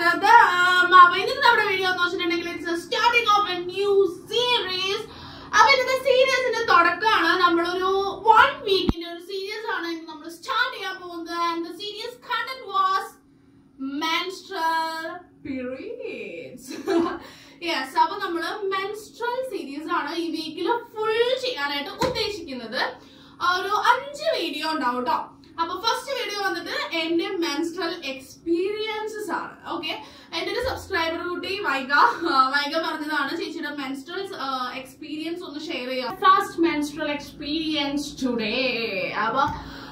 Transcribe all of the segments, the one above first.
പറഞ്ഞത് ആം, അപ്പൊ ഇന്നത്തെ നമ്മുടെ വീഡിയോ എന്ന് വെച്ചിട്ടുണ്ടെങ്കിൽ it's starting of a new series അപ്പൊ ഇന്നത്തെ സീരീസിന്റെ തുടക്കമാണ് നമ്മളൊരു വൺ വീക്കിന്റെ ഒരു സീരീസ് ആണ് ഇന്ന് നമ്മൾ സ്റ്റാർട്ട് ചെയ്യാൻ പോകുന്നത് and the series content was menstrual periods yes അപ്പൊ നമ്മള് മെൻസ്ട്രൽ സീരീസ് ആണ് ഈ വീക്കിൽ ഫുൾ ചെയ്യാനായിട്ട് ഉദ്ദേശിക്കുന്നത് ഒരു അഞ്ച് വീഡിയോ ഉണ്ടാവും കേട്ടോ അപ്പൊ ഫസ്റ്റ് വീഡിയോ വന്നിട്ട് എന്റെ മെൻസ്ട്രൽ എക്സ്പീരിയൻസസ് ആണ് ഓക്കെ എന്റെ ഒരു സബ്സ്ക്രൈബർ കുട്ടി വൈഗ ആ, വൈഗ പറഞ്ഞതാണ് ചേച്ചിയുടെ മെൻസ്ട്രൽ എക്സ്പീരിയൻസ് ഒന്ന് ഷെയർ ചെയ്യാം ഫസ്റ്റ് മെൻസ്ട്രൽ എക്സ്പീരിയൻസ് ടുഡേ അപ്പൊ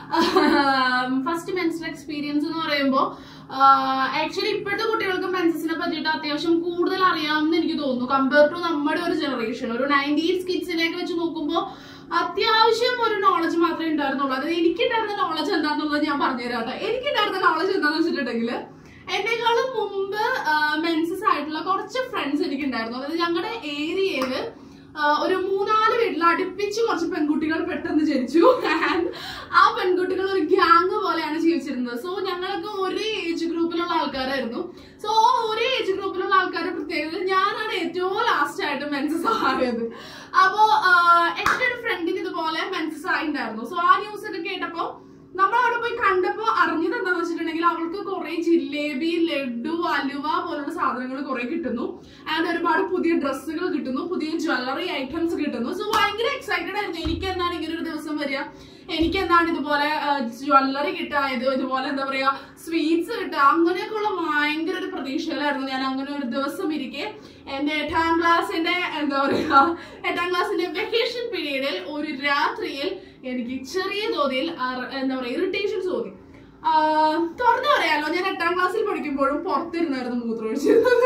ഫസ്റ്റ് മെൻസ്ട്രൽ എക്സ്പീരിയൻസ് എന്ന് പറയുമ്പോൾ ആക്ച്വലി ഇപ്പോഴത്തെ കുട്ടികൾക്ക് മെൻസസിനെ പറ്റിയിട്ട് അത്യാവശ്യം കൂടുതൽ അറിയാമെന്ന് എനിക്ക് തോന്നുന്നു കമ്പയർ ടു നമ്മുടെ ഒരു ജനറേഷൻ ഒരു നയൻറ്റീസ് കിഡ്സിനെയൊക്കെ വെച്ച് നോക്കുമ്പോൾ അത്യാവശ്യം ഒരു നോളജ് മാത്രമേ ഉണ്ടായിരുന്നുള്ളൂ അതായത് എനിക്കുണ്ടായിരുന്ന നോളജ് എന്താണെന്നുള്ളത് ഞാൻ പറഞ്ഞുതരാം കേട്ടോ എനിക്കുണ്ടായിരുന്ന നോളജ് എന്താണെന്ന് വെച്ചിട്ടുണ്ടെങ്കിൽ എന്നെക്കാളും മുമ്പ് മെൻസസ് ആയിട്ടുള്ള കുറച്ച് ഫ്രണ്ട്സ് എനിക്കുണ്ടായിരുന്നു അതായത് ഞങ്ങളുടെ ഏരിയയില് ഒരു മൂന്നാല് വീട്ടിൽ അടുപ്പിച്ച് കുറച്ച് പെൺകുട്ടികൾ പെട്ടെന്ന് ജനിച്ചു ആൻഡ് ആ പെൺകുട്ടികൾ ഒരു ഗ്യാങ് പോലെയാണ് ജീവിച്ചിരുന്നത് സോ ഞങ്ങളൊക്കെ ഒരേ ഏജ് ഗ്രൂപ്പിലുള്ള ആൾക്കാരായിരുന്നു സോ ഒരേ ഏജ് ഗ്രൂപ്പിലുള്ള ആൾക്കാരുടെ പ്രത്യേകത ഞാനാണ് ഏറ്റവും ലാസ്റ്റ് ആയിട്ട് മെൻസസ് ആയത് അപ്പോ ആഹ്, എന്റെ ഒരു ഫ്രണ്ടിന് ഇതുപോലെ മെൻസസ് ആയിട്ടുണ്ടായിരുന്നു സോ ആ ന്യൂസ് ഒക്കെ കേട്ടപ്പോ നമ്മൾ അവിടെ പോയി കണ്ടപ്പോ അറിഞ്ഞത് എന്താന്ന് വെച്ചിട്ടുണ്ടെങ്കിൽ അവൾക്ക് കുറെ ജിലേബി ലഡു അലുവ പോലുള്ള സാധനങ്ങൾ കുറെ കിട്ടുന്നു ആൻഡ് ഒരുപാട് പുതിയ ഡ്രസ്സുകൾ കിട്ടുന്നു പുതിയ ജ്വല്ലറി ഐറ്റംസ് കിട്ടുന്നു സോ ഭയങ്കര എക്സൈറ്റഡ് ആയിരുന്നു എനിക്ക് എന്താണ് ഇങ്ങനെ ഒരു ദിവസം വരിക എനിക്ക് എന്താണ് ഇതുപോലെ ജ്വല്ലറി കിട്ടുക ഇത് ഇതുപോലെ എന്താ പറയാ സ്വീറ്റ്സ് കിട്ടുക അങ്ങനെയൊക്കെയുള്ള ഭയങ്കര ഒരു പ്രതീക്ഷയിലായിരുന്നു ഞാൻ അങ്ങനെ ഒരു ദിവസം ഇരിക്കെ എന്റെ എട്ടാം ക്ലാസ്സിന്റെ എന്താ പറയാ എട്ടാം ക്ലാസ്സിന്റെ വെക്കേഷൻ പീരീഡിൽ ഒരു രാത്രിയിൽ എനിക്ക് ചെറിയ തോതിൽ അറ- എന്താ പറയാ ഇറിറ്റേഷൻസ് തോന്നി ആ, തുറന്നു പറയാലോ ഞാൻ എട്ടാം ക്ലാസ്സിൽ പഠിക്കുമ്പോഴും പുറത്തിരുന്നായിരുന്നു മൂത്രമൊഴിച്ചിരുന്നത്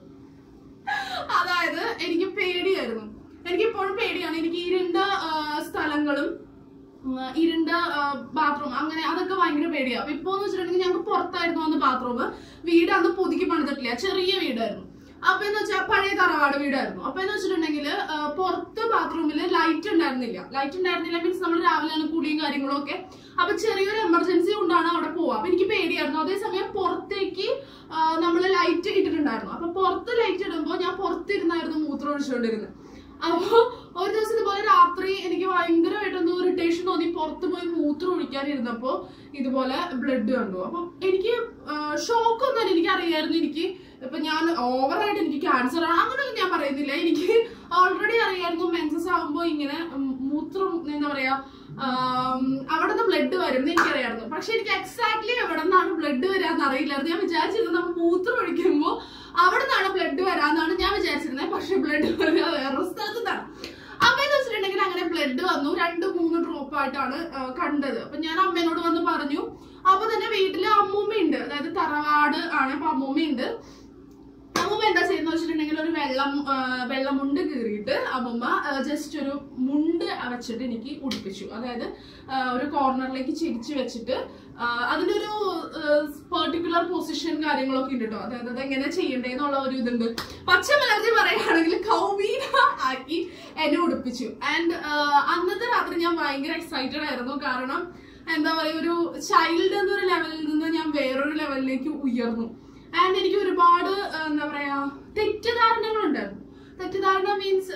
അതായത് എനിക്ക് പേടിയായിരുന്നു എനിക്ക് ഇപ്പോഴും പേടിയാണ് എനിക്ക് ഇരുണ്ട ആ, സ്ഥലങ്ങളും ഉം, ഇരുണ്ട ബാത്റൂം അങ്ങനെ അതൊക്കെ ഭയങ്കര പേടിയാ അപ്പൊ ഇപ്പൊ എന്ന് വെച്ചിട്ടുണ്ടെങ്കിൽ ഞങ്ങൾക്ക് പുറത്തായിരുന്നു അന്ന് ബാത്റൂം വീട് അന്ന് പുതുക്കി പണിതിട്ടില്ല ചെറിയ വീടായിരുന്നു അപ്പൊ എന്ന് വെച്ചാൽ പഴയ തറവാട് വീടായിരുന്നു അപ്പൊ എന്ന് വെച്ചിട്ടുണ്ടെങ്കിൽ പുറത്ത് ബാത്റൂമിൽ ലൈറ്റ് ഉണ്ടായിരുന്നില്ല ലൈറ്റ് ഉണ്ടായിരുന്നില്ല മീൻസ് നമ്മൾ രാവിലെയാണ് കുളിയും കാര്യങ്ങളും ഒക്കെ അപ്പൊ ചെറിയൊരു എമർജൻസി കൊണ്ടാണ് അവിടെ പോവാ അപ്പൊ എനിക്ക് പേടിയായിരുന്നു അതേസമയം പുറത്തേക്ക് നമ്മൾ ലൈറ്റ് ഇട്ടിട്ടുണ്ടായിരുന്നു അപ്പൊ പുറത്ത് ലൈറ്റ് ഇടുമ്പോൾ ഞാൻ പുറത്തിരുന്നായിരുന്നു മൂത്രം ഒഴിച്ചുകൊണ്ടിരുന്നത് അപ്പൊ ഒരു ദിവസം ഇതുപോലെ രാത്രി എനിക്ക് ഭയങ്കരമായിട്ട് എന്തോ ഇറിറ്റേഷൻ തോന്നി പുറത്ത് പോയി മൂത്രം ഒഴിക്കാനിരുന്നപ്പോ ഇതുപോലെ ബ്ലഡ് കണ്ടു അപ്പൊ എനിക്ക് ഷോക്ക് ഒന്നും എനിക്ക് അറിയായിരുന്നു എനിക്ക് ഇപ്പൊ ഞാൻ ഓവറായിട്ട് എനിക്ക് ക്യാൻസർ ആണ് അങ്ങനെയൊന്നും ഞാൻ പറയുന്നില്ല എനിക്ക് ഓൾറെഡി അറിയായിരുന്നു മെൻസസ് ആകുമ്പോൾ ഇങ്ങനെ ഉം, മൂത്രം എന്താ പറയാ ആം, അവിടെ നിന്ന് ബ്ലഡ് വരും എന്ന് എനിക്കറിയായിരുന്നു പക്ഷെ എനിക്ക് എക്സാക്ട്ലി എവിടെ നിന്നാണ് ബ്ലഡ് വരാന്ന് അറിയില്ലായിരുന്നു ഞാൻ വിചാരിച്ചിരുന്നത് നമ്മൾ മൂത്രം ഒഴിക്കുമ്പോൾ അവിടെ നിന്നാണ് ബ്ലഡ് വരാന്നാണ് ഞാൻ വിചാരിച്ചിരുന്നത് പക്ഷെ ബ്ലഡ് വരിക വേറെ സ്ഥലത്ത് നിന്നാണ് അപ്പൊ എന്ന് വെച്ചിട്ടുണ്ടെങ്കിൽ അങ്ങനെ ബ്ലഡ് വന്നു രണ്ട് മൂന്ന് ഡ്രോപ്പ് ആയിട്ടാണ് ആ, കണ്ടത് അപ്പൊ ഞാൻ അമ്മേനോട് വന്ന് പറഞ്ഞു അപ്പൊ തന്നെ വീട്ടില് അമ്മൂമ്മയുണ്ട് അതായത് തറവാട് ആണ് അപ്പൊ അമ്മൂമ്മയുണ്ട് അമ്മൂമ്മ എന്താ ചെയ്യുന്ന വെച്ചിട്ടുണ്ടെങ്കിൽ ഒരു വെള്ളം ആ, വെള്ളമുണ്ട് കീറിയിട്ട് അമ്മൂമ്മ ജസ്റ്റ് ഒരു മുണ്ട് വെച്ചിട്ട് എനിക്ക് ഉടുപ്പിച്ചു അതായത് ആ, ഒരു കോർണറിലേക്ക് ചിരിച്ചു വെച്ചിട്ട് ആ, അതിനൊരു പെർട്ടിക്കുലർ പൊസിഷൻ കാര്യങ്ങളൊക്കെ ഉണ്ട് കേട്ടോ അതായത് അത് എങ്ങനെ ചെയ്യണ്ടേന്നുള്ള ഒരു ഇതുണ്ട് പച്ച മലയാളത്തിൽ പറയുകയാണെങ്കിൽ കൗമീന ആക്കി എന്നെ ഉടുപ്പിച്ചു ആൻഡ് അന്നത്തെ രാത്രി ഞാൻ ഭയങ്കര എക്സൈറ്റഡ് ആയിരുന്നു കാരണം എന്താ പറയാ ഒരു ചൈൽഡ് എന്നൊരു ലെവലിൽ നിന്ന് ഞാൻ വേറൊരു ലെവലിലേക്ക് ഉയർന്നു ആൻഡ് എനിക്ക് ഒരുപാട് ആ, എന്താ പറയാ തെറ്റിദ്ധാരണകളുണ്ടായിരുന്നു തെറ്റിദ്ധാരണ മീൻസ്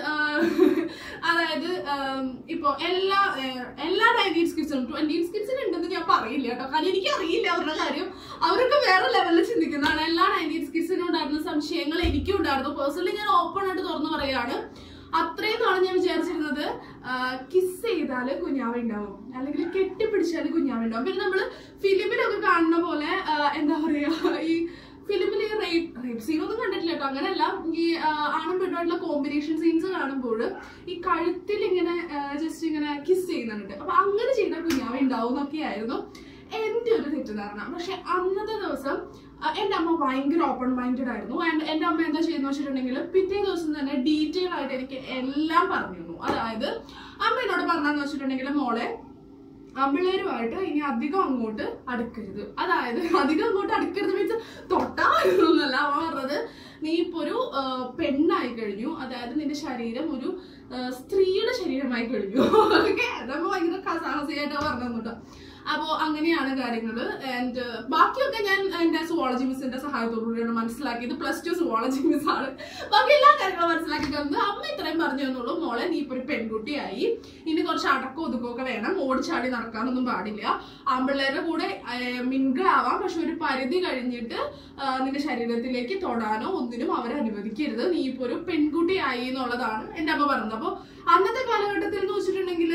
അതായത് ആം, ഇപ്പൊ എല്ലാ ആ, എല്ലാ നയൻറ്റീൻ സ്കിറ്റ്സിനും ട്വന്റി സ്കിറ്റ്സിനും ഉണ്ടെന്ന് ഞാൻ പറയില്ല കേട്ടോ കാരണം എനിക്ക് അറിയില്ല അവരുടെ കാര്യം അവരൊക്കെ വേറെ ലെവലിൽ ചിന്തിക്കുന്നതാണ് എല്ലാ നയൻറ്റീൻ സ്കിറ്റ്സിനും ഉണ്ടായിരുന്ന സംശയങ്ങൾ എനിക്കും ഉണ്ടായിരുന്നു പേഴ്സണലി ഞാൻ ഓപ്പൺ ആയിട്ട് തുറന്നു പറയാണ് അത്രയും നാളെ ഞാൻ വിചാരിച്ചിരുന്നത് കിസ് ചെയ്താല് കുഞ്ഞാവ ഉണ്ടാവും അല്ലെങ്കിൽ കെട്ടിപ്പിടിച്ചാല് കുഞ്ഞാവ ഉണ്ടാവും പിന്നെ നമ്മള് ഫിലിമിലൊക്കെ കാണുന്ന പോലെ ആ, എന്താ പറയാ ഈ ഫിലിമിൽ ഈ റേപ്പ് റേപ്പ് സീൻ ഒന്നും കണ്ടിട്ടില്ല കേട്ടോ അങ്ങനെയല്ല ഈ ആ, ആണും പെണ്ണുമായിട്ടുള്ള കോമ്പിനേഷൻ സീൻസ് കാണുമ്പോൾ ഈ കഴുത്തിൽ ഇങ്ങനെ ജസ്റ്റ് ഇങ്ങനെ കിസ് ചെയ്യുന്നുണ്ട് അപ്പൊ അങ്ങനെ ചെയ്ത കുഞ്ഞാവ ഉണ്ടാവും എന്നൊക്കെയായിരുന്നു എന്റെ ഒരു തെറ്റിദ്ധാരണ പക്ഷെ അന്നത്തെ ദിവസം ആ, എന്റെ അമ്മ ഭയങ്കര ഓപ്പൺ മൈൻഡഡ് ആയിരുന്നു ആൻഡ് എന്റെ അമ്മ എന്താ ചെയ്യുന്ന വെച്ചിട്ടുണ്ടെങ്കിൽ പിറ്റേ ദിവസം തന്നെ ഡീറ്റെയിൽ ആയിട്ട് എനിക്ക് എല്ലാം പറഞ്ഞു തന്നു അതായത് അമ്മ എന്നോട് പറഞ്ഞതെന്ന് വെച്ചിട്ടുണ്ടെങ്കിൽ മോളെ ആമ്പിള്ളേരുമായിട്ട് ഇനി അധികം അങ്ങോട്ട് അടുക്കരുത് അതായത് അധികം അങ്ങോട്ട് അടുക്കരുത് മീൻസ് തൊട്ടാന്നല്ല അവൻ പറഞ്ഞത് നീ ഇപ്പൊ ഒരു ആ, പെണ്ണായി കഴിഞ്ഞു അതായത് നിന്റെ ശരീരം ഒരു ആ, സ്ത്രീയുടെ ശരീരമായി കഴിഞ്ഞു ഓക്കെ നമ്മ ഭയങ്കര സാഹസികമായിട്ടാ പറഞ്ഞു കേട്ടോ അപ്പോൾ അങ്ങനെയാണ് കാര്യങ്ങൾ ആൻഡ് ബാക്കിയൊക്കെ ഞാൻ എന്റെ സുവോളജി മിസ്സിന്റെ സഹായത്തോടുകൂടിയാണ് മനസ്സിലാക്കിയത് പ്ലസ് ടു സുവോളജി മിസ് ആണ് ബാക്കി എല്ലാ കാര്യങ്ങളും മനസ്സിലാക്കി തന്നത് അമ്മ ഇത്രയും പറഞ്ഞു തന്നുള്ളൂ മോളെ നീ ഇപ്പൊ ഒരു പെൺകുട്ടിയായി ഇനി കുറച്ച് അടക്കം ഒതുക്കമൊക്കെ വേണം ഓടിച്ചാടി നടക്കാനൊന്നും പാടില്ല ആമ്പിള്ളേരുടെ കൂടെ മിങ്കിളാവാം പക്ഷെ ഒരു പരിധി കഴിഞ്ഞിട്ട് ആ, നിന്റെ ശരീരത്തിലേക്ക് തൊടാനോ ഒന്നിനും അവരെ അനുവദിക്കരുത് നീ ഇപ്പൊ ഒരു പെൺകുട്ടിയായി എന്നുള്ളതാണ് എന്റെ അമ്മ പറഞ്ഞത് അപ്പൊ അന്നത്തെ കാലഘട്ടത്തിൽ എന്ന് വെച്ചിട്ടുണ്ടെങ്കിൽ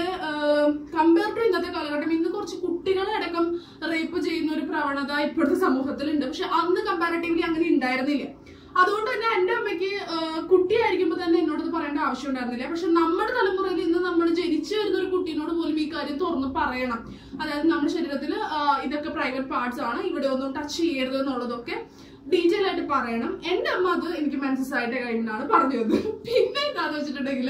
കമ്പയർ ടു ഇന്നത്തെ കാലഘട്ടം ഇന്ന് കുറച്ച് കുട്ടികളെ അടക്കം റേപ്പ് ചെയ്യുന്ന ഒരു പ്രവണത ഇപ്പോഴത്തെ സമൂഹത്തിലുണ്ട് പക്ഷെ അന്ന് കമ്പാരറ്റീവ്ലി അങ്ങനെ ഉണ്ടായിരുന്നില്ല അതുകൊണ്ട് തന്നെ എന്റെ അമ്മയ്ക്ക് ആ, കുട്ടിയായിരിക്കുമ്പോൾ തന്നെ എന്നോട് ഇത് പറയേണ്ട ആവശ്യം ഉണ്ടായിരുന്നില്ല പക്ഷെ നമ്മുടെ തലമുറയിൽ ഇന്ന് നമ്മൾ ജനിച്ചു വരുന്ന ഒരു കുട്ടീനോട് പോലും ഈ കാര്യം തുറന്ന് പറയണം അതായത് നമ്മുടെ ശരീരത്തിൽ ഇതൊക്കെ പ്രൈവറ്റ് പാർട്സ് ആണ് ഇവിടെ ഒന്നും ടച്ച് ചെയ്യരുത് എന്നുള്ളതൊക്കെ ഡീറ്റെയിൽ ആയിട്ട് പറയണം എന്റെ അമ്മ അത് എനിക്ക് മനസ്സിലായിട്ട് കഴിഞ്ഞാണ് പറഞ്ഞു തന്നത് പിന്നെ എന്താന്ന് വെച്ചിട്ടുണ്ടെങ്കിൽ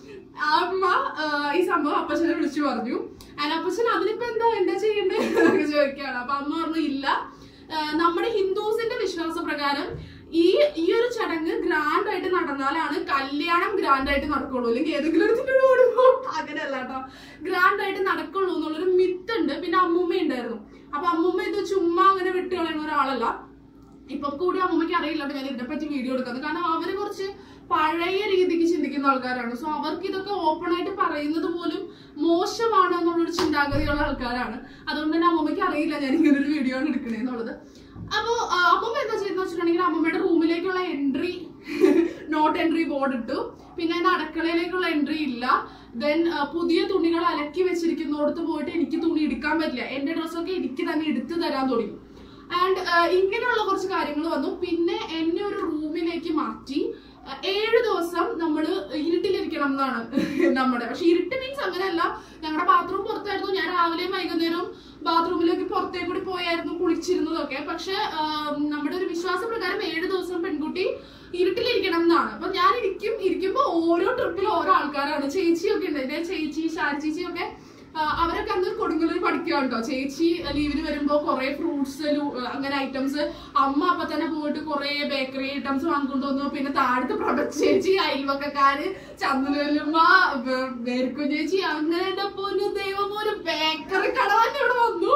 അമ്മ ആ, ഈ സംഭവം അപ്പച്ചനെ വിളിച്ചു പറഞ്ഞു ആൻഡ് അപ്പച്ചൻ അതിനിപ്പോ എന്താ എന്താ ചെയ്യണ്ടേ എന്നൊക്കെ ചോദിക്കുകയാണ് അപ്പൊ അമ്മ പറഞ്ഞു ഇല്ല ആ, നമ്മുടെ ഹിന്ദുസിന്റെ വിശ്വാസ പ്രകാരം ഈ ഈ ഒരു ചടങ്ങ് ഗ്രാൻഡ് ആയിട്ട് നടന്നാലാണ് കല്യാണം ഗ്രാൻഡ് ആയിട്ട് നടക്കുള്ളൂ അല്ലെങ്കിൽ ഏതെങ്കിലും ഒരു ഇതിന്റെ ഓടുമ്പോ അങ്ങനെയല്ല കേട്ടോ ഗ്രാൻഡ് ആയിട്ട് നടക്കുള്ളൂ എന്നുള്ളൊരു മിത്ത് ഉണ്ട് പിന്നെ അമ്മൂമ്മ ഉണ്ടായിരുന്നു അപ്പൊ അമ്മൂമ്മ ഇത് ചുമ്മാ അങ്ങനെ വിട്ടുകളയുന്ന ഒരാളല്ല ഇപ്പൊ കൂടി അമ്മൂമ്മയ്ക്ക് അറിയില്ല ഞാൻ ഇതിനെപ്പറ്റി വീഡിയോ എടുക്കുന്നത് കാരണം അവര് കുറച്ച് പഴയ രീതിക്ക് ചിന്തിക്കുന്ന ആൾക്കാരാണ് സോ അവർക്ക് ഇതൊക്കെ ഓപ്പൺ ആയിട്ട് പറയുന്നത് പോലും മോശമാണ് എന്നുള്ളൊരു ചിന്താഗതിയുള്ള ആൾക്കാരാണ് അതുകൊണ്ട് തന്നെ അമ്മൂമ്മയ്ക്ക് അറിയില്ല ഞാൻ ഇങ്ങനെ ഒരു വീഡിയോ ആണ് എടുക്കണേന്നുള്ളത് അപ്പോ ആ, അമ്മൂമ്മ എന്താ ചെയ്യുന്ന വെച്ചിട്ടുണ്ടെങ്കിൽ അമ്മൂമ്മയുടെ റൂമിലേക്കുള്ള എൻട്രി നോട്ട് എൻട്രി ബോർഡ് ഇട്ടു പിന്നെ അതിന്റെ അടുക്കളയിലേക്കുള്ള എൻട്രി ഇല്ല ദെൻ പുതിയ തുണികൾ അലക്കി വെച്ചിരിക്കുന്നിടത്ത് പോയിട്ട് എനിക്ക് തുണി എടുക്കാൻ പറ്റില്ല എന്റെ ഡ്രസ്സൊക്കെ എനിക്ക് തന്നെ എടുത്തു തരാൻ തുടങ്ങി ആൻഡ് ഇങ്ങനെയുള്ള കുറച്ച് കാര്യങ്ങൾ വന്നു പിന്നെ എന്നെ ഒരു റൂമിലേക്ക് മാറ്റി ആ, ഏഴ് ദിവസം നമ്മൾ ഇരുട്ടിലിരിക്കണം എന്നാണ് നമ്മുടെ പക്ഷെ ഇരുട്ട് മീൻസ് അങ്ങനെയല്ല ഞങ്ങളുടെ ബാത്റൂം പുറത്തായിരുന്നു ഞാൻ രാവിലെയും വൈകുന്നേരവും ബാത്റൂമിലേക്ക് പുറത്തേക്ക് കൂടി പോയായിരുന്നു കുളിച്ചിരുന്നതൊക്കെ പക്ഷെ ആ, നമ്മുടെ ഒരു വിശ്വാസ പ്രകാരം ഏഴ് ദിവസം പെൺകുട്ടി ഇരുട്ടിലിരിക്കണം എന്നാണ് അപ്പൊ ഞാൻ ഇരിക്കും ഇരിക്കുമ്പോ ഓരോ ട്രിപ്പിൽ ഓരോ ആൾക്കാരാണ് ചേച്ചിയൊക്കെ ഉണ്ട് എന്റെ ചേച്ചി ഷാരി ചേച്ചിയൊക്കെ ആ, അവരൊക്കെ അന്ന് കൊടുങ്ങല്ലൂർ പഠിക്കുകയാണ് കേട്ടോ ചേച്ചി ലീവിന് വരുമ്പോ കുറെ ഫ്രൂട്ട്സ് അങ്ങനെ ഐറ്റംസ് അമ്മ അപ്പൊ തന്നെ പോയിട്ട് കുറെ ബേക്കറി ഐറ്റംസ് വാങ്ങിക്കൊണ്ട് വന്നു പിന്നെ താഴത്ത് പ്രഭ ചേച്ചി അയൽവക്കക്കാര് ചന്ദ്രലുമ്മ ബേർക്കു ചേച്ചി അങ്ങനെ എന്റെ പൊന്നു ദൈവം ഒരു ബേക്കറി കട തന്നെ ഇവിടെ വന്നു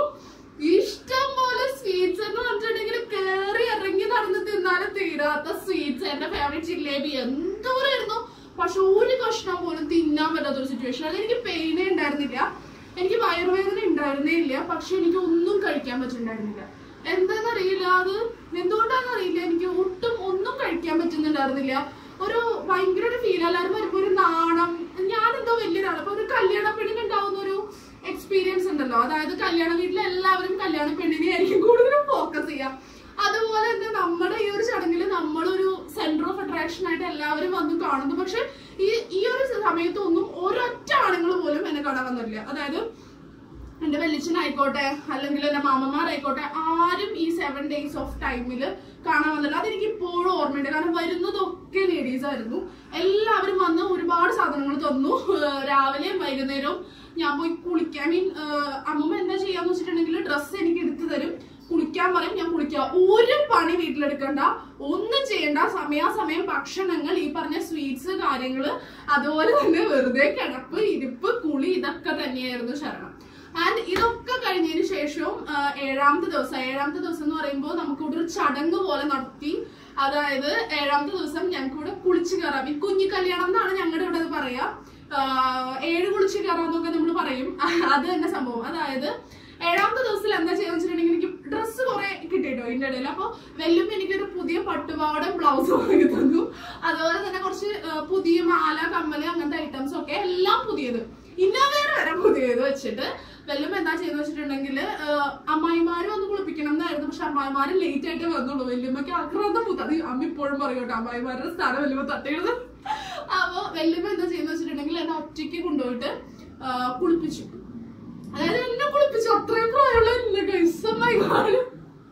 ഇഷ്ടം പോലെ സ്വീറ്റ്സ് എന്ന് പറഞ്ഞിട്ടുണ്ടെങ്കിൽ കേറി ഇറങ്ങി നടന്ന് തിന്നാലും തീരാത്ത സ്വീറ്റ്സ് എന്റെ ഫേവറേറ്റ് ജിലേബി എന്തോരായിരുന്നു പക്ഷെ ഒരു കഷ്ണം പോലും തിന്നാൻ പറ്റാത്തൊരു സിറ്റുവേഷൻ അത് എനിക്ക് പെയിനേ ഉണ്ടായിരുന്നില്ല എനിക്ക് വയറുവേദന ഉണ്ടായിരുന്നേ ഇല്ല പക്ഷെ എനിക്ക് ഒന്നും കഴിക്കാൻ പറ്റുന്നുണ്ടായിരുന്നില്ല എന്താണെന്നറിയില്ല അത് എന്തുകൊണ്ടാണെന്ന് അറിയില്ല എനിക്ക് ഒട്ടും ഒന്നും കഴിക്കാൻ പറ്റുന്നുണ്ടായിരുന്നില്ല ഒരു ഭയങ്കര ഒരു ഫീൽ എല്ലാവരും വരുമ്പോ ഒരു നാണം ഞാനെന്തോ വലിയതാണ് അപ്പൊ ഒരു കല്യാണ പെണ്ണിന് ഉണ്ടാവുന്ന ഒരു എക്സ്പീരിയൻസ് ഉണ്ടല്ലോ അതായത് കല്യാണ വീട്ടിൽ എല്ലാവരും കല്യാണ പെണ്ണിനെ ആയിരിക്കും കൂടുതലും ഫോക്കസ് ചെയ്യാം അതുപോലെ തന്നെ നമ്മുടെ ഈ ഒരു ചടങ്ങിൽ നമ്മളൊരു സെന്റർ ഓഫ് അട്രാക്ഷൻ ആയിട്ട് എല്ലാവരും വന്ന് കാണുന്നു പക്ഷെ ഈ ഈ ഒരു സമയത്തൊന്നും ഒരൊറ്റ ആണുങ്ങൾ പോലും എന്നെ കാണാൻ വന്നില്ല അതായത് എന്റെ വെല്ലിച്ചനായിക്കോട്ടെ അല്ലെങ്കിൽ എന്റെ മാമന്മാരായിക്കോട്ടെ ആരും ഈ സെവൻ ഡേയ്സ് ഓഫ് ടൈമിൽ കാണാൻ വന്നില്ല അതെനിക്ക് ഇപ്പോഴും ഓർമ്മയുണ്ട് കാരണം വരുന്നതൊക്കെ ലേഡീസ് ആയിരുന്നു എല്ലാവരും വന്ന് ഒരുപാട് സാധനങ്ങൾ തന്നു ഏഹ് രാവിലെയും വൈകുന്നേരവും ഞാൻ പോയി കുളിക്കാൻ മീൻ അമ്മമ്മ എന്താ ചെയ്യാന്ന് വെച്ചിട്ടുണ്ടെങ്കിൽ ഡ്രസ്സ് എനിക്ക് എടുത്തു തരും കുളിക്കാൻ പറയും ഞാൻ കുളിക്കാം ഒരു പണി വീട്ടിലെടുക്കണ്ട ഒന്നും ചെയ്യണ്ട സമയാസമയം ഭക്ഷണങ്ങൾ ഈ പറഞ്ഞ സ്വീറ്റ്സ് കാര്യങ്ങള് അതുപോലെ തന്നെ വെറുതെ കിടപ്പ് ഇരിപ്പ് കുളി ഇതൊക്കെ തന്നെയായിരുന്നു ശരണം ആൻഡ് ഇതൊക്കെ കഴിഞ്ഞതിന് ശേഷവും ആ, ഏഴാമത്തെ ദിവസം ഏഴാമത്തെ ദിവസം എന്ന് പറയുമ്പോൾ നമുക്ക് ഇവിടെ ഒരു ചടങ്ങ് പോലെ നടത്തി അതായത് ഏഴാമത്തെ ദിവസം ഞങ്ങൾക്ക് ഇവിടെ കുളിച്ചു കയറാം ഈ കുഞ്ഞി കല്യാണം എന്നാണ് ഞങ്ങളുടെ ഇവിടെ അത് പറയാ ആ, ഏഴ് കുളിച്ച് കയറാന്നൊക്കെ നമ്മൾ പറയും അത് തന്നെ സംഭവം അതായത് ഏഴാമത്തെ ദിവസത്തിൽ എന്താ ചെയ്യാന്ന് വെച്ചിട്ടുണ്ടെങ്കിൽ എനിക്ക് ഡ്രസ്സ് കുറെ കിട്ടിട്ടോ ഇതിന്റെ ഇടയിൽ അപ്പൊ വെല്ലുമ്പോ എനിക്കൊരു പുതിയ പട്ടുപാവാട ബ്ലൗസ് വാങ്ങി തന്നു അതുപോലെ തന്നെ കുറച്ച് ആ, പുതിയ മാല കമ്മല് അങ്ങനത്തെ ഐറ്റംസ് ഒക്കെ എല്ലാം പുതിയത് ഇന്നോവേർ വരെ പുതിയത് വെച്ചിട്ട് വെല്ലുമ്പോ എന്താ ചെയ്യുന്ന വെച്ചിട്ടുണ്ടെങ്കിൽ അമ്മായിമാര് വന്ന് കുളിപ്പിക്കണം എന്നായിരുന്നു പക്ഷെ അമ്മായിമാര് ലേറ്റ് ആയിട്ട് വന്നുള്ളൂ വെല്ലുമ്മക്ക് ആക്രാന്തം പൂത്ത അത് അമ്മ ഇപ്പോഴും പറയും കേട്ടോ അമ്മായിമാരുടെ സ്ഥാനം വെല്ലുമ്പോ തട്ടിയിടുന്നത് അപ്പൊ വെല്ലുമ്പോ എന്താ ചെയ്യുന്ന വെച്ചിട്ടുണ്ടെങ്കിൽ എന്നെ ഒറ്റയ്ക്ക് കൊണ്ടുപോയിട്ട് ആ, കുളിപ്പിച്ചു അതായത് എന്നെ കുളിപ്പിച്ചു അത്രയും പ്രായമുള്ള എന്നെ കൈസമായി കാണും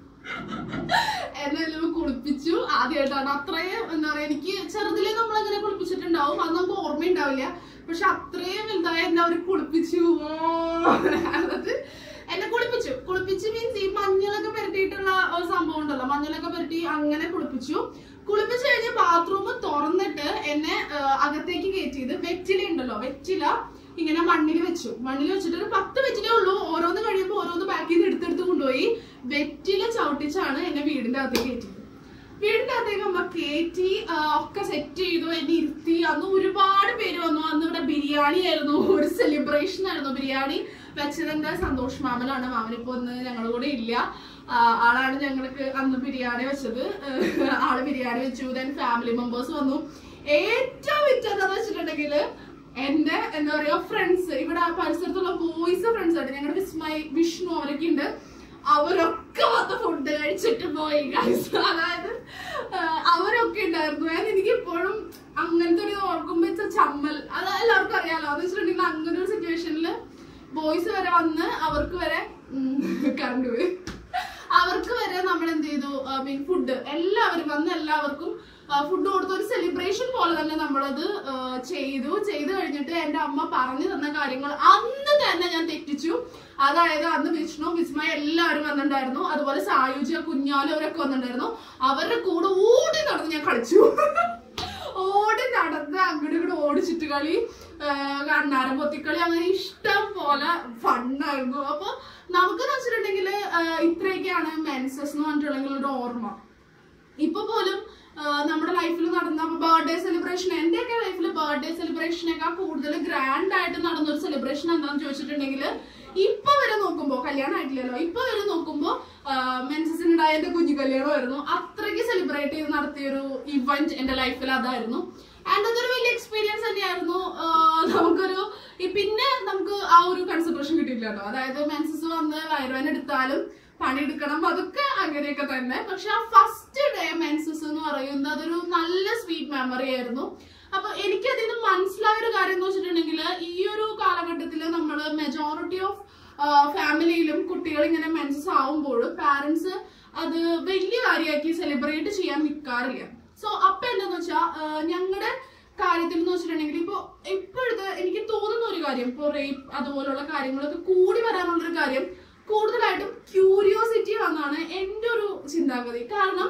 എന്നെ എല്ലാം കുളിപ്പിച്ചു ആദ്യമായിട്ടാണ് അത്രയും എന്താ പറയാ എനിക്ക് ചെറുതിലേ നമ്മൾ അങ്ങനെ കുളിപ്പിച്ചിട്ടുണ്ടാവും അത് നമുക്ക് ഓർമ്മയുണ്ടാവില്ല പക്ഷെ അത്രയും വലുതായ എന്നെ അവർ കുളിപ്പിച്ചു ഓ, എന്നിട്ട് എന്നെ കുളിപ്പിച്ചു കുളിപ്പിച്ച് മീൻസ് ഈ മഞ്ഞളൊക്കെ പുരട്ടിയിട്ടുള്ള ഒരു സംഭവം ഉണ്ടല്ലോ മഞ്ഞളൊക്കെ പുരട്ടി അങ്ങനെ കുളിപ്പിച്ചു കുളിപ്പിച്ച് കഴിഞ്ഞ് ബാത്റൂം തുറന്നിട്ട് എന്നെ ആ, അകത്തേക്ക് കയറ്റിയത് വെറ്റില ഉണ്ടല്ലോ വെറ്റില ഇങ്ങനെ മണ്ണിൽ വെച്ചു മണ്ണിൽ വെച്ചിട്ട് ഒരു പത്ത് വെച്ചിട്ടേ ഉള്ളൂ ഓരോന്ന് കഴിയുമ്പോൾ ഓരോന്ന് ബാക്കിൽ നിന്ന് എടുത്തെടുത്ത് കൊണ്ടുപോയി വെറ്റില ചവിട്ടിച്ചാണ് എന്നെ വീടിന്റെ അകത്തേക്ക് കയറ്റിയത് വീടിന്റെ അകത്തേക്ക് അമ്മ കയറ്റി ആ, ഒക്കെ സെറ്റ് ചെയ്തു എന്നെ ഇരുത്തി അന്ന് ഒരുപാട് പേര് വന്നു അന്ന് ഇവിടെ ബിരിയാണി ആയിരുന്നു ഒരു സെലിബ്രേഷൻ ആയിരുന്നു ബിരിയാണി വെച്ചതിന്റെ സന്തോഷ് മാമനാണ് മാമനിപ്പോ ഇന്ന് ഞങ്ങളുടെ കൂടെ ഇല്ല ആ, ആളാണ് ഞങ്ങൾക്ക് അന്ന് ബിരിയാണി വെച്ചത് ഏഹ്, ആള് ബിരിയാണി വെച്ചു ദെൻ ഫാമിലി മെമ്പേഴ്സ് വന്നു ഏറ്റവും വിറ്റതെന്ന് വെച്ചിട്ടുണ്ടെങ്കിൽ എന്റെ എന്താ പറയാ ഫ്രണ്ട്സ് ഇവിടെ പരിസരത്തുള്ള ബോയ്സ് ഫ്രണ്ട്സ് ആയിട്ട് ഞങ്ങളുടെ വിസ്മയ് വിഷ്ണു അവരൊക്കെ ഉണ്ട് അവരൊക്കെ വന്ന് ഫുഡ് കഴിച്ചിട്ട് പോയി guys. അതായത് ആ, അവരൊക്കെ ഉണ്ടായിരുന്നു ഞാൻ എനിക്ക് ഇപ്പോഴും അങ്ങനത്തെ ഒരു ഓർക്കുമ്പോ ഇച്ച ചമ്മൽ അത് എല്ലാവർക്കും അറിയാലോ എന്ന് വെച്ചിട്ടുണ്ടെങ്കിൽ അങ്ങനെ ഒരു സിറ്റുവേഷനിൽ ബോയ്സ് വരെ വന്ന് അവർക്ക് വരെ കറണ്ട് പോയി അവർക്ക് വരെ നമ്മൾ എന്ത് ചെയ്തു മീൻ ഫുഡ് എല്ലാവരും വന്ന് എല്ലാവർക്കും ഫുഡ് കൊടുത്ത ഒരു സെലിബ്രേഷൻ പോലെ തന്നെ നമ്മളത് ആ, ചെയ്തു ചെയ്തു കഴിഞ്ഞിട്ട് എന്റെ അമ്മ പറഞ്ഞു തന്ന കാര്യങ്ങൾ അന്ന് തന്നെ ഞാൻ തെറ്റിച്ചു അതായത് അന്ന് വിഷ്ണു വിസ്മയ എല്ലാവരും വന്നിട്ടുണ്ടായിരുന്നു അതുപോലെ സായുജ കുഞ്ഞാലും അവരൊക്കെ വന്നിട്ടുണ്ടായിരുന്നു അവരുടെ കൂടെ ഓടി നടന്ന് ഞാൻ കളിച്ചു ഓടി നടന്ന് അങ്ങോട്ട് ഇങ്ങോട്ട് ഓടിച്ചിട്ട് കളി കണ്ണാരം പൊത്തിക്കളി അങ്ങനെ ഇഷ്ടം പോലെ ഫണ്ണായിരുന്നു അപ്പൊ നമുക്കെന്ന് വെച്ചിട്ടുണ്ടെങ്കിൽ ഇത്രയൊക്കെയാണ് മെൻസസ് എന്ന് പറഞ്ഞിട്ടുണ്ടെങ്കിൽ ഒരു ഓർമ്മ ഇപ്പൊ പോലും ആ, നമ്മുടെ ലൈഫിൽ നടന്ന ബർത്ത്ഡേ സെലിബ്രേഷൻ എന്റെയൊക്കെ ലൈഫിൽ ബർത്ത്ഡേ സെലിബ്രേഷനേക്കാൾ കൂടുതൽ ഗ്രാൻഡ് ആയിട്ട് നടന്ന ഒരു സെലിബ്രേഷൻ എന്താണെന്ന് ചോദിച്ചിട്ടുണ്ടെങ്കിൽ ഇപ്പൊ വരെ നോക്കുമ്പോ കല്യാണം ആയിട്ടില്ലല്ലോ ഇപ്പൊ വരെ നോക്കുമ്പോ മെൻസസിന് ഉണ്ടായ എന്റെ കുഞ്ഞു കല്യാണമായിരുന്നു അത്രയ്ക്ക് സെലിബ്രേറ്റ് ചെയ്ത് നടത്തിയൊരു ഇവന്റ് എന്റെ ലൈഫിൽ അതായിരുന്നു ആൻഡ് അതൊരു വലിയ എക്സ്പീരിയൻസ് തന്നെയായിരുന്നു ആ, നമുക്കൊരു ഈ പിന്നെ നമുക്ക് ആ ഒരു കൺസിഡറേഷൻ കിട്ടിയില്ല കേട്ടോ അതായത് മെൻസസ് വന്ന് വയറുവേന എടുത്താലും പണിയെടുക്കണം അതൊക്കെ അങ്ങനെയൊക്കെ തന്നെ പക്ഷെ ആ ഫസ്റ്റ് ഡേ മെൻസസ് എന്ന് പറയുന്നത് അതൊരു നല്ല സ്വീറ്റ് മെമ്മറി ആയിരുന്നു അപ്പൊ എനിക്കതിൽ നിന്ന് മനസ്സിലായ ഒരു കാര്യം എന്ന് വെച്ചിട്ടുണ്ടെങ്കിൽ ഈ ഒരു കാലഘട്ടത്തിൽ നമ്മൾ മെജോറിറ്റി ഓഫ് ഫാമിലിയിലും കുട്ടികൾ ഇങ്ങനെ മെൻസസ് ആവുമ്പോൾ പാരന്റ്സ് അത് വലിയ കാര്യമാക്കി സെലിബ്രേറ്റ് ചെയ്യാൻ നിൽക്കാറില്ല സോ അപ്പൊ എന്താന്ന് വെച്ചാൽ ഞങ്ങളുടെ കാര്യത്തിൽ എന്ന് വെച്ചിട്ടുണ്ടെങ്കിൽ ഇപ്പൊ ഇപ്പോഴത്തെ എനിക്ക് തോന്നുന്ന ഒരു കാര്യം ഇപ്പൊ റേപ്പ് അതുപോലുള്ള കാര്യങ്ങളൊക്കെ കൂടി വരാനുള്ളൊരു കാര്യം കൂടുതലായിട്ടും ക്യൂരിയോസിറ്റി വന്നാണ് എൻ്റെ ഒരു ചിന്താഗതി കാരണം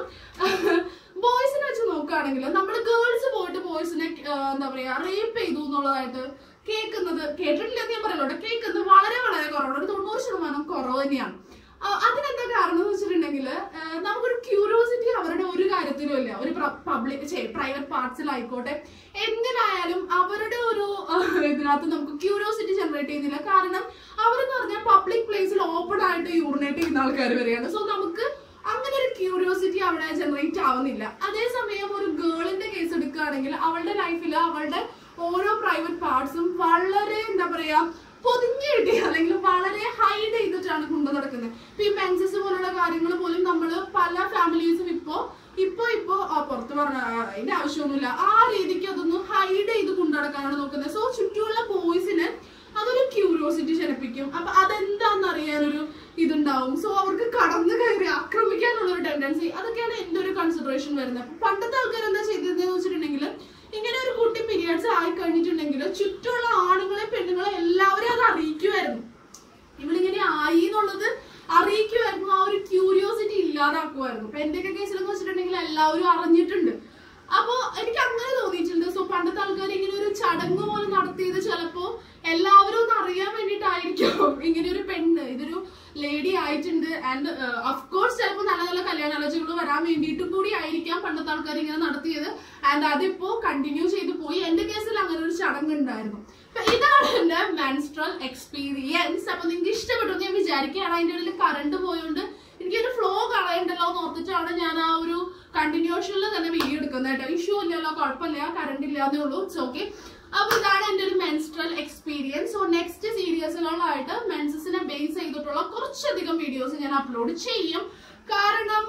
ബോയ്സിനെ വെച്ച് നോക്കുകയാണെങ്കിൽ നമ്മൾ ഗേൾസ് പോയിട്ട് ബോയ്സിനെ എന്താ പറയാ റേപ്പ് ചെയ്തു എന്നുള്ളതായിട്ട് കേൾക്കുന്നത് കേട്ടിട്ടില്ലെന്ന് ഞാൻ പറയല്ലോ കേൾക്കുന്നത് വളരെ വളരെ കുറവാണ് ഒരു തൊണ്ണൂറ് ശതമാനം കുറവ് തന്നെയാണ് ആ, അതിനെന്താ കാരണം എന്ന് വെച്ചിട്ടുണ്ടെങ്കിൽ നമുക്കൊരു ക്യൂരിയോസിറ്റി അവരുടെ ഒരു കാര്യത്തിലും ഇല്ല ഒരു പബ്ലിക് പ്രൈവറ്റ് പാർട്സിലായിക്കോട്ടെ എന്തിനായാലും അവരുടെ ഒരു ആ, ഇതിനകത്ത് നമുക്ക് ക്യൂരിയോസിറ്റി ജനറേറ്റ് ചെയ്യുന്നില്ല കാരണം അവരെന്ന് പറഞ്ഞാൽ പബ്ലിക് പ്ലേസിൽ ഓപ്പൺ ആയിട്ട് യൂറിനേറ്റ് ചെയ്യുന്ന ആൾക്കാർ വരികയാണ് സോ നമുക്ക് അങ്ങനെ ഒരു ക്യൂരിയോസിറ്റി അവിടെ ജനറേറ്റ് ആവുന്നില്ല അതേസമയം ഒരു ഗേളിന്റെ കേസ് എടുക്കുകയാണെങ്കിൽ അവളുടെ ലൈഫിൽ അവളുടെ ഓരോ പ്രൈവറ്റ് പാർട്സും വളരെ എന്താ പറയാ പൊതിഞ്ഞു കിട്ടി അല്ലെങ്കിൽ വളരെ ഹൈഡ് ചെയ്തിട്ടാണ് കൊണ്ടു നടക്കുന്നത് ഇപ്പൊ ഈ മെൻസസ് പോലുള്ള കാര്യങ്ങൾ പോലും നമ്മൾ പല ഫാമിലീസും ഇപ്പോ ഇപ്പൊ ഇപ്പോ ആ, പുറത്ത് പറഞ്ഞ ആ, അതിന്റെ ആവശ്യമൊന്നുമില്ല ആ രീതിക്ക് അതൊന്ന് ഹൈഡ് ചെയ്ത് കൊണ്ടു നടക്കാനാണ് നോക്കുന്നത് സോ ചുറ്റുമുള്ള ബോയ്സിന് അതൊരു ക്യൂരിയോസിറ്റി ജനിപ്പിക്കും അപ്പൊ അതെന്താന്ന് അറിയാനൊരു ഇതുണ്ടാവും സോ അവർക്ക് കടന്നു കയറി ആക്രമിക്കാനുള്ള ഒരു ടെൻഡൻസി അതൊക്കെയാണ് എന്റെ ഒരു കൺസിഡറേഷൻ വരുന്നത് അപ്പൊ പണ്ടത്തെ ആൾക്കാർ എന്താ ചെയ്തതെന്ന് വെച്ചിട്ടുണ്ടെങ്കിൽ ഇങ്ങനെ ഒരു കുട്ടി പീരിയഡ്സ് ആയി കഴിഞ്ഞിട്ടുണ്ടെങ്കിൽ ചുറ്റുമുള്ള ആണുങ്ങളെ പെണ്ണുങ്ങളെ എല്ലാവരെയും അത് അറിയിക്കുമായിരുന്നു ഇവളിങ്ങനെ ആയി എന്നുള്ളത് അറിയിക്കുമായിരുന്നു ആ ഒരു ക്യൂരിയോസിറ്റി ഇല്ലാതാക്കുമായിരുന്നു ഇപ്പൊ എന്റെയൊക്കെ കേസിലെന്ന് വെച്ചിട്ടുണ്ടെങ്കിൽ എല്ലാവരും അറിഞ്ഞിട്ടുണ്ട് അപ്പോ എനിക്ക് അങ്ങനെ തോന്നിയിട്ടുണ്ട് സോ പണ്ടത്തെ ആൾക്കാർ ഇങ്ങനെ ഒരു ചടങ്ങ് പോലെ നടത്തിയത് ചിലപ്പോ എല്ലാവരും ഒന്ന് അറിയാൻ വേണ്ടിയിട്ടായിരിക്കും ഇങ്ങനെ ഒരു പെണ്ണ് ഇതൊരു ലേഡി ആയിട്ടുണ്ട് ആൻഡ് കോഴ്സ് ചിലപ്പോൾ നല്ല നല്ല കല്യാണാലോചനകൾ വരാൻ വേണ്ടിയിട്ടും കൂടി ആയിരിക്കാം പണ്ടത്തെ ആൾക്കാർ ഇങ്ങനെ നടത്തിയത് ആൻഡ് അതിപ്പോ കണ്ടിന്യൂ ചെയ്തു പോയി എന്റെ കേസിൽ അങ്ങനെ ഒരു ചടങ്ങ് ഉണ്ടായിരുന്നു അപ്പൊ ഇതാണ് എന്റെ മെൻസ്ട്രൽ എക്സ്പീരിയൻസ് അപ്പൊ നിങ്ങൾക്ക് ഇഷ്ടപ്പെട്ടു എന്ന് ഞാൻ വിചാരിക്കുകയാണ് അതിന്റെ ഉള്ളിൽ കറണ്ട് പോയോണ്ട് എനിക്കൊരു ഫ്ലോ കളയണ്ടല്ലോ എന്ന് ഓർത്തിട്ടാണ് ഞാൻ ആ ഒരു കണ്ടിന്യൂഷനിൽ തന്നെ വീഡിയോ എടുക്കുന്നത് കേട്ടോ ഇഷ്യൂ ഇല്ലല്ലോ കുഴപ്പമില്ല കറണ്ട് ഇല്ലാന്നേ ഉള്ളൂ ഇറ്റ്സ് ഓക്കെ അപ്പൊ ഇതാണ് എന്റെ ഒരു മെൻസ്ട്രൽ എക്സ്പീരിയൻസ് സോ നെക്സ്റ്റ് സീരീസുകളായിട്ട് മെൻസസിനെ ബേസ് ചെയ്തിട്ടുള്ള കുറച്ചധികം വീഡിയോസ് ഞാൻ അപ്ലോഡ് ചെയ്യും കാരണം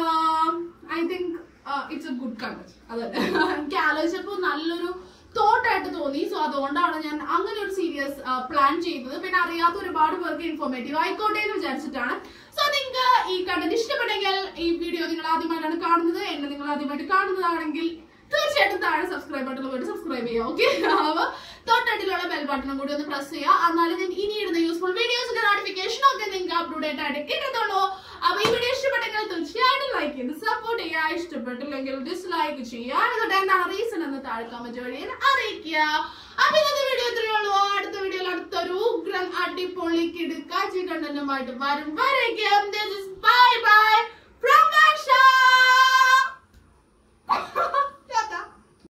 I think it's a good content അതല്ലേ എനിക്ക് ആലോചിച്ചപ്പോൾ നല്ലൊരു തോട്ടായിട്ട് തോന്നി സോ അതുകൊണ്ടാണ് ഞാൻ അങ്ങനെ ഒരു സീരീസ് പ്ലാൻ ചെയ്തത് പിന്നെ അറിയാത്ത ഒരുപാട് പേർക്ക് ഇൻഫോർമേറ്റീവ് ആയിക്കോട്ടെ എന്ന് വിചാരിച്ചിട്ടാണ് സോ നിങ്ങൾക്ക് ഈ കണ്ടന്റ് ഇഷ്ടപ്പെട്ടെങ്കിൽ ഈ വീഡിയോ നിങ്ങൾ ആദ്യമായിട്ടാണ് കാണുന്നത് എന്നെ നിങ്ങൾ ആദ്യമായിട്ട് കാണുന്നതാണെങ്കിൽ തീർച്ചയായിട്ടും താഴെ സബ്സ്ക്രൈബ് ബട്ടൺ പോയിട്ട് സബ്സ്ക്രൈബ് ചെയ്യുക ഓക്കെ അപ്പൊ തൊട്ടടുത്തുള്ള ബെൽ ബട്ടണും കൂടി ഒന്ന് പ്രസ് ചെയ്യുക എന്നാലും ഞാൻ ഇനി ഇടുന്ന യൂസ്ഫുൾ വീഡിയോസിന്റെ നോട്ടിഫിക്കേഷൻ ഒക്കെ നിങ്ങൾക്ക് അപ്ലോഡ് ആയിട്ട് കിട്ടുന്നുള്ളൂ അപ്പൊ ഈ വീഡിയോ ഇഷ്ടപ്പെട്ടെങ്കിൽ തീർച്ചയായിട്ടും ലൈക്ക് ചെയ്ത് സപ്പോർട്ട് ചെയ്യുക ഇഷ്ടപ്പെട്ടില്ലെങ്കിൽ ഡിസ്ലൈക്ക് ചെയ്യുക എന്നിട്ട് എന്താണ് റീസൺ എന്ന് താഴെ കമന്റ് വഴി എന്നെ അറിയിക്കുക അപ്പൊ ഇന്നത്തെ വീഡിയോ ഇത്രയേ ഉള്ളൂ അടുത്ത വീഡിയോ അടിപൊളി കിടുക്കാച്ചി കണ്ടന്റുമായിട്ട് വരും വരയ്ക്കും ബൈ ബൈ